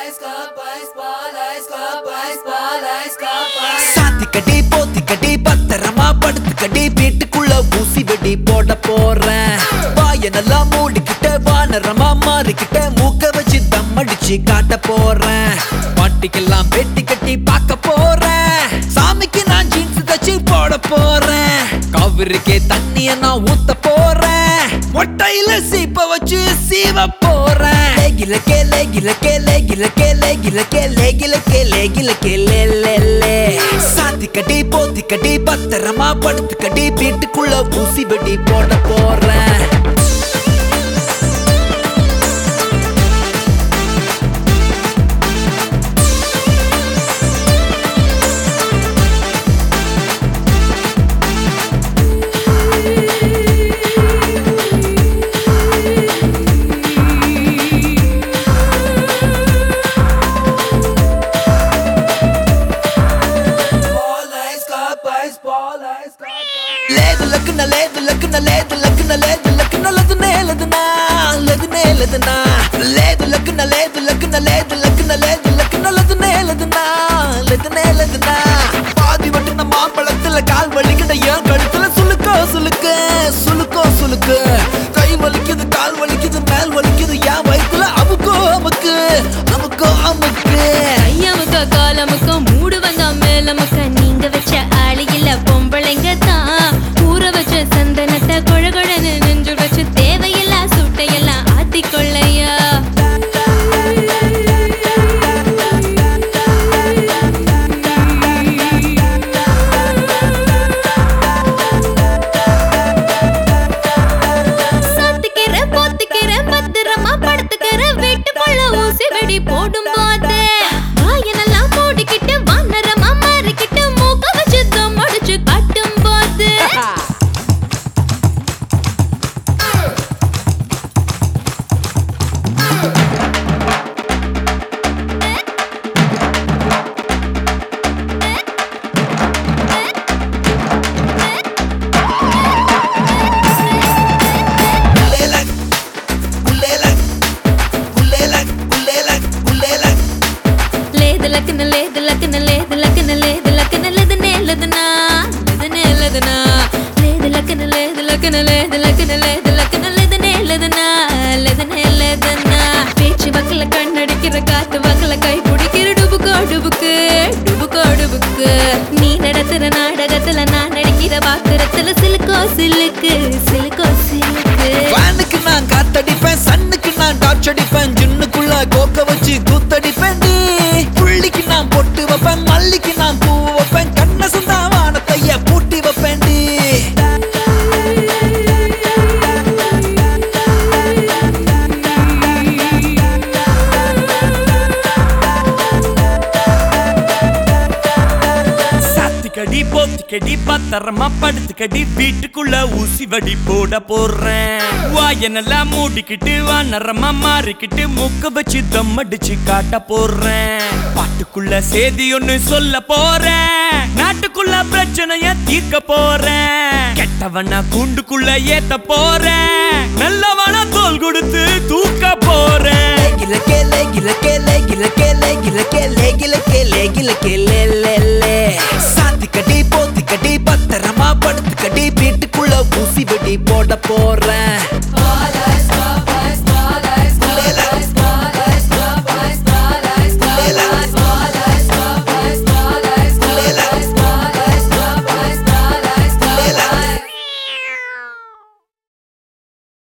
சாத்திக்கடி போத்திக்கடி பத்திரமா படுத்துக்கடி வீட்டுக்குள்ள ஊசி வெடி போட போறேன் வாய நல்லா மூடிக்கிட்ட வானரமா மாறிக்கிட்ட மூக்க வச்சு தம் அடிச்சு காட்ட போறேன் பாட்டிக்கெல்லாம் வெட்டி கட்டி பார்க்க போறேன் சாமிக்கு நான் ஜீன்ஸ் தச்சு போட போறேன் காவிரிக்கே தண்ணிய நான் ஊத்த போறேன் மொட்டையில சீப்ப வச்சு சீவ போறேன் லேகில கே லேகில கே லேகில கே லேகில கே லேகில கே லேகில கே லே லே லே சாத்திக்கடி போத்திக்கடி பத்திரமா படுத்துக்கடி வீட்டுக்குள்ள ஊசி வெடி போட போறேன் లేదు లక్కున లేదు లక్కున లేదు లక్కున లేదు లక్కున లదునే లదునా లదునే లదునా లేదు లక్కున లేదు లక్కున లేదు లక్కున లేదు లక్కున లదునే లదునా లదునే లదునా பாதி வட்டுன மாம்பழத்துல கால் வலிக்கிட்ட ஏன் கழுத்துல சுளுக்கோ சுளுக்கு சுளுக்கோ சுளுக்கு கை வலிக்குது கால் வலிக்குது மேல் வலிக்குது ஏன் வயித்துல அமுக்கோ அமுக்கு அமுக்கோ அமுக்கு ஐயாமுக்கா காலமுக்கா மூடுவங்க மேலமுக்கா நீங்க வச்ச ஆளு இல்ல பொம்பளைங்க தான் ஊற வச்ச சந்தனத்தை கொழகொழன்னு நெஞ்சு வச்சு தேவையில்லா சுட்டையெல்லாம் ஆத்திக்கொள்ளையா சாத்திக்கிற போத்திக்கிற பத்திரமா படுத்துக்கிற வீட்டுக்குள்ள ஊசி வெடி போடும் போது வாயனெல்லாம் மூடிக்கிட்டு வானரமா மாறிக்கிட்டு மூக்க வச்சு தம் அடிச்சு காட்டும் போது Ulelak, ulelak, ulelak, ulelak, ulelak. లేదు లక్కన లేదు లక్కన లేదు లక్కన లేదు లక్కన లేదు నేలదనా లేదు నేలదనా లేదు లక్కన లేదు లక్కన లేదు లక్కన లేదు లక్కన లేదు నేలదనా లేదు నేలదనా பேச்சு வக்கல கண்ணடிக்கிற காத்து வக்கல கை பிடிக்கிற டுபுக்கோ டுபுக்கு டுபுக்கோ டுபுக்கு நீ நடத்துற நாடகத்துல நான் நடிக்கிற பாக்குறத்துல சிலுக்கோ சிலுக்கு சிலுக்கோ சிலுக்கு ஃபேனுக்கு நான் காத்தடிப்பேன் சன்னுக்கு நான் டார்ச் அடிப்பேன் ஜின்னுக்குள்ள கோக்க வச்சு கூத்தடிப்பேன் டி புள்ளிக்கு நான் பொட்டு வைப்பேன் மல்லிக்கு நான் பூ வைப்பேன் கண்ண சுந்தா வானத்தைய பூட்டி வைப்பேன் டி சாத்திக்கடி போத்திக்கடி பத்திரமா படுத்துக்கடி வீட்டுக்குள்ள ஊசி வடி போட போடுறேன் வாய நல்லா மூடிக்கிட்டு வானரமா மாறிக்கிட்டு மூக்க வச்சு தம் அடிச்சு காட்ட போடுறேன் பாட்டுக்குள்ள சேதி ஒண்ணு சொல்ல போறேன் நாட்டுக்குள்ள பிரச்சனைய தீர்க்க போறேன் கெட்டவனா கூண்டுக்குள்ள ஏத்த போறேன் நல்லவனா தோல் கொடுத்து தூக்க போறேன் லேகில கே லேகில கே லேகில கே லேகில கே லேகில கே லேகில கே லே லே லே சாத்திக்கடி போத்திக்கடி பத்திரமா படுத்துக்கடி வீட்டுக்குள்ள ஊசி வெடி போட போறேன்